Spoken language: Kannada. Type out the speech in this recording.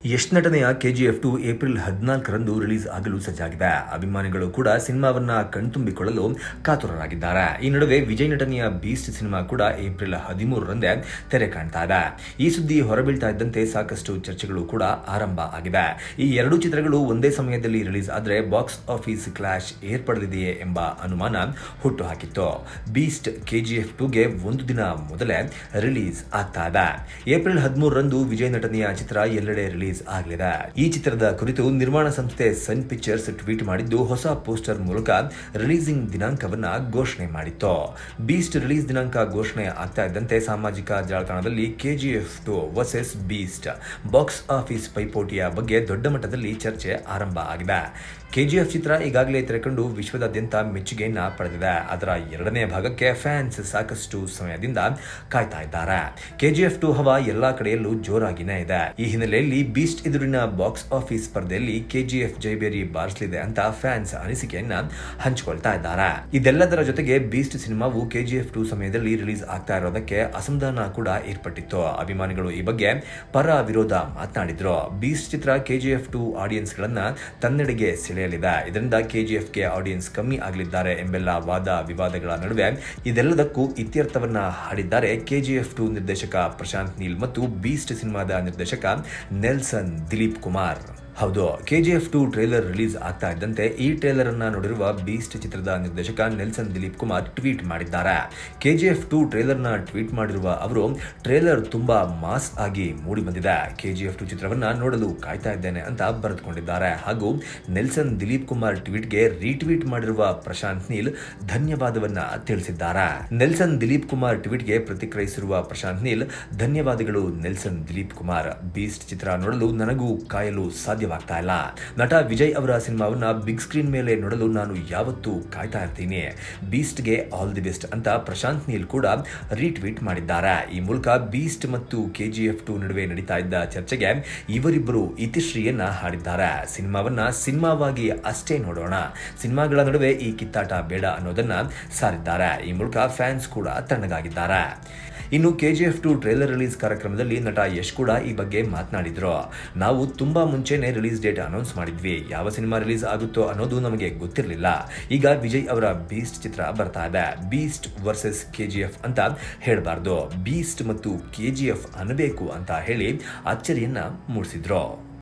ಯಶ್ ನಟನೆಯ ಕೆಜಿಎಫ್ ಟು ಏಪ್ರಿಲ್ ಹದಿನಾಲ್ಕರಂದು ರಿಲೀಸ್ ಆಗಲು ಸಜ್ಜಾಗಿದೆ ಅಭಿಮಾನಿಗಳು ಕೂಡ ಸಿನಿಮಾವನ್ನ ಕಣ್ತುಂಬಿಕೊಳ್ಳಲು ಕಾತುರರಾಗಿದ್ದಾರೆ ಈ ನಡುವೆ ವಿಜಯ್ ನಟನೆಯ ಬೀಸ್ಟ್ ಸಿನಿಮಾ ಕೂಡ ಏಪ್ರಿಲ್ ಹದಿಮೂರರಂದೇ ತೆರೆ ಕಾಣ್ತಾ ಇದೆ ಈ ಸುದ್ದಿ ಹೊರಬೀಳ್ತಾ ಇದ್ದಂತೆ ಸಾಕಷ್ಟು ಚರ್ಚೆಗಳು ಕೂಡ ಆರಂಭ ಆಗಿದೆ ಈ ಎರಡು ಚಿತ್ರಗಳು ಒಂದೇ ಸಮಯದಲ್ಲಿ ರಿಲೀಸ್ ಆದರೆ ಬಾಕ್ಸ್ ಆಫೀಸ್ ಕ್ಲಾಶ್ ಏರ್ಪಡಲಿದೆಯೇ ಎಂಬ ಅನುಮಾನ ಹುಟ್ಟುಹಾಕಿತ್ತು ಬೀಸ್ಟ್ ಕೆಜಿಎಫ್ ಟುಗೆ ಒಂದು ದಿನ ಮೊದಲೇ ರಿಲೀಸ್ ಆಗ್ತಾ ಇದೆ ಏಪ್ರಿಲ್ ಹದಿಮೂರರಂದು ವಿಜಯ್ ನಟನೆಯ ಚಿತ್ರ ಎಲ್ಲೆಡೆ ರಿಲೀಸ್ ಆಗಲಿದೆ ಈ ಚಿತ್ರದ ಕುರಿತು ನಿರ್ಮಾಣ ಸಂಸ್ಥೆ ಸನ್ ಪಿಕ್ಚರ್ಸ್ ಟ್ವೀಟ್ ಮಾಡಿದ್ದು ಹೊಸ ಪೋಸ್ಟರ್ ಮೂಲಕ ರಿಲೀಸಿಂಗ್ ದಿನಾಂಕವನ್ನ ಘೋಷಣೆ ಮಾಡಿತ್ತು ಬೀಸ್ಟ್ ರಿಲೀಸ್ ದಿನಾಂಕ ಘೋಷಣೆ ಆಗ್ತಾ ಇದ್ದಂತೆ ಸಾಮಾಜಿಕ ಜಾಲತಾಣದಲ್ಲಿ KGF two versus Beast box office ಪೈಪೋಟಿಯ ಬಗ್ಗೆ ದೊಡ್ಡ ಮಟ್ಟದಲ್ಲಿ ಚರ್ಚೆ ಆರಂಭ ಆಗಿದೆ ಕೆಜಿಎಫ್ ಚಿತ್ರ ಈಗಾಗಲೇ ತೆರೆಕೊಂಡು ವಿಶ್ವದಾದ್ಯಂತ ಮೆಚ್ಚುಗೆಯನ್ನ ಪಡೆದಿದೆ ಅದರ ಎರಡನೇ ಭಾಗಕ್ಕೆ ಫ್ಯಾನ್ಸ್ ಸಾಕಷ್ಟು ಸಮಯದಿಂದ ಕಾಯ್ತಾ ಇದ್ದಾರೆ ಕೆಜಿಎಫ್ ಟು ಹವಾ ಎಲ್ಲಾ ಕಡೆಯಲ್ಲೂ ಜೋರಾಗಿನೇ ಇದೆ ಈ ಹಿನ್ನೆಲೆಯಲ್ಲಿ ಬೀಸ್ಟ್ ಎದುರಿನ ಬಾಕ್ಸ್ ಆಫೀಸ್ ಸ್ಪರ್ಧೆಯಲ್ಲಿ ಕೆಜಿಎಫ್ ಜೈಬೇರಿ ಬಾರಿಸಲಿದೆ ಅಂತ ಫ್ಯಾನ್ಸ್ ಅನಿಸಿಕೆಯನ್ನ ಹಂಚಿಕೊಳ್ತಾ ಇದ್ದಾರೆ ಇದೆಲ್ಲದರ ಜೊತೆಗೆ ಬೀಸ್ಟ್ ಸಿನಿಮಾವು ಕೆಜಿಎಫ್ ಟು ಸಮಯದಲ್ಲಿ ರಿಲೀಸ್ ಆಗ್ತಾ ಇರೋದಕ್ಕೆ ಅಸಮಾಧಾನ ಕೂಡ ಏರ್ಪಟ್ಟಿತ್ತು ಅಭಿಮಾನಿಗಳು ಈ ಬಗ್ಗೆ ಪರ ವಿರೋಧ ಮಾತನಾಡಿದ್ರು ಬೀಸ್ಟ್ ಚಿತ್ರ ಕೆಜಿಎಫ್ ಟು ಆಡಿಯನ್ಸ್ ಗಳನ್ನ ತನ್ನೆಡೆಗೆ ಸೆಳೆಯಲಿದೆ ಇದರಿಂದ ಕೆಜಿಎಫ್ಗೆ ಆಡಿಯನ್ಸ್ ಕಮ್ಮಿ ಆಗಲಿದ್ದಾರೆ ಎಂಬೆಲ್ಲ ವಾದ ವಿವಾದಗಳ ನಡುವೆ ಇದೆಲ್ಲದಕ್ಕೂ ಇತ್ಯರ್ಥವನ್ನ ಹಾಡಿದ್ದಾರೆ ಕೆಜಿಎಫ್ ಟು ನಿರ್ದೇಶಕ ಪ್ರಶಾಂತ್ ನೀಲ್ ಮತ್ತು ಬೀಸ್ಟ್ ಸಿನಿಮಾದ ನಿರ್ದೇಶಕ ನೆಲ್ಸನ್ ದಿಲೀಪ್ ಕುಮಾರ್ ಹೌದು ಕೆಜಿಎಫ್ ಟು ಟ್ರೇಲರ್ ರಿಲೀಸ್ ಆಗ್ತಾ ಇದ್ದಂತೆ ಈ ಟ್ರೇಲರ್ ಅನ್ನ ನೋಡಿರುವ ಬೀಸ್ಟ್ ಚಿತ್ರದ ನಿರ್ದೇಶಕ ನೆಲ್ಸನ್ ದಿಲೀಪ್ ಕುಮಾರ್ ಟ್ವೀಟ್ ಮಾಡಿದ್ದಾರೆ ಕೆಜಿಎಫ್ ಟು ಟ್ರೇಲರ್ ನ ಟ್ವೀಟ್ ಮಾಡಿರುವ ಅವರು ಟ್ರೇಲರ್ ತುಂಬಾ ಮಾಸ್ ಆಗಿ ಮೂಡಿ ಬಂದಿದೆ ಕೆಜಿಎಫ್ ಟು ಚಿತ್ರವನ್ನ ನೋಡಲು ಕಾಯ್ತಾ ಇದ್ದೇನೆ ಅಂತ ಬರೆದುಕೊಂಡಿದ್ದಾರೆ ಹಾಗೂ ನೆಲ್ಸನ್ ದಿಲೀಪ್ ಕುಮಾರ್ ಟ್ವೀಟ್ಗೆ ರೀಟ್ವೀಟ್ ಮಾಡಿರುವ ಪ್ರಶಾಂತ್ ನೀಲ್ ಧನ್ಯವಾದವನ್ನ ತಿಳಿಸಿದ್ದಾರೆ ನೆಲ್ಸನ್ ದಿಲೀಪ್ ಕುಮಾರ್ ಟ್ವೀಟ್ಗೆ ಪ್ರತಿಕ್ರಿಯಿಸಿರುವ ಪ್ರಶಾಂತ್ ನೀಲ್ ಧನ್ಯವಾದಗಳು ನೆಲ್ಸನ್ ದಿಲೀಪ್ ಕುಮಾರ್ ಬೀಸ್ಟ್ ಚಿತ್ರ ನೋಡಲು ನನಗೂ ಕಾಯಲು ಸಾಧ್ಯ ಸಾಧ್ಯವಾಗ್ತಾ ಇಲ್ಲ ನಟ ವಿಜಯ್ ಅವರ ಸಿನಿಮಾವನ್ನ ಬಿಗ್ ಸ್ಕ್ರೀನ್ ಮೇಲೆ ನೋಡಲು ನಾನು ಯಾವತ್ತೂ ಕಾಯ್ತಾ ಇರ್ತೀನಿ ಬೀಸ್ಟ್ಗೆ ಆಲ್ ದಿ ಬೆಸ್ಟ್ ಅಂತ ಪ್ರಶಾಂತ್ ನೀಲ್ ಕೂಡ ರೀಟ್ವೀಟ್ ಮಾಡಿದ್ದಾರೆ ಈ ಮೂಲಕ ಬೀಸ್ಟ್ ಮತ್ತು ಕೆಜಿಎಫ್ ಟು ನಡುವೆ ನಡೀತಾ ಇದ್ದ ಚರ್ಚೆಗೆ ಇವರಿಬ್ಬರು ಇತಿಶ್ರೀಯನ್ನ ಹಾಡಿದ್ದಾರೆ ಸಿನಿಮಾವನ್ನ ಸಿನಿಮಾವಾಗಿ ಅಷ್ಟೇ ನೋಡೋಣ ಸಿನಿಮಾಗಳ ನಡುವೆ ಈ ಕಿತ್ತಾಟ ಬೇಡ ಅನ್ನೋದನ್ನ ಸಾರಿದ್ದಾರೆ ಈ ಮೂಲಕ ಫ್ಯಾನ್ಸ್ ಕೂಡ ತಣ್ಣಗಾಗಿದ್ದಾರೆ ಇನ್ನು ಕೆಜಿಎಫ್ ಟು ಟ್ರೇಲರ್ ರಿಲೀಸ್ ಕಾರ್ಯಕ್ರಮದಲ್ಲಿ ನಟ ಯಶ್ ಕೂಡ ಈ ಬಗ್ಗೆ ಮಾತನಾಡಿದ್ರು ನಾವು ತುಂಬಾ ಮುಂಚೆನೆ ರಿಲೀಸ್ ಡೇಟ್ ಅನೌನ್ಸ್ ಮಾಡಿದ್ವಿ ಯಾವ ಸಿನಿಮಾ ರಿಲೀಸ್ ಆಗುತ್ತೋ ಅನ್ನೋದು ನಮಗೆ ಗೊತ್ತಿರಲಿಲ್ಲ ಈಗ ವಿಜಯ್ ಅವರ ಬೀಸ್ಟ್ ಚಿತ್ರ ಬರ್ತಾ ಇದೆ ಬೀಸ್ಟ್ ವರ್ಸಸ್ ಕೆಜಿಎಫ್ ಅಂತ ಹೇಳಬಾರ್ದು ಬೀಸ್ಟ್ ಮತ್ತು ಕೆಜಿಎಫ್ ಅನ್ನಬೇಕು ಅಂತ ಹೇಳಿ ಅಚ್ಚರಿಯನ್ನ ಮೂಡಿಸಿದ್ರು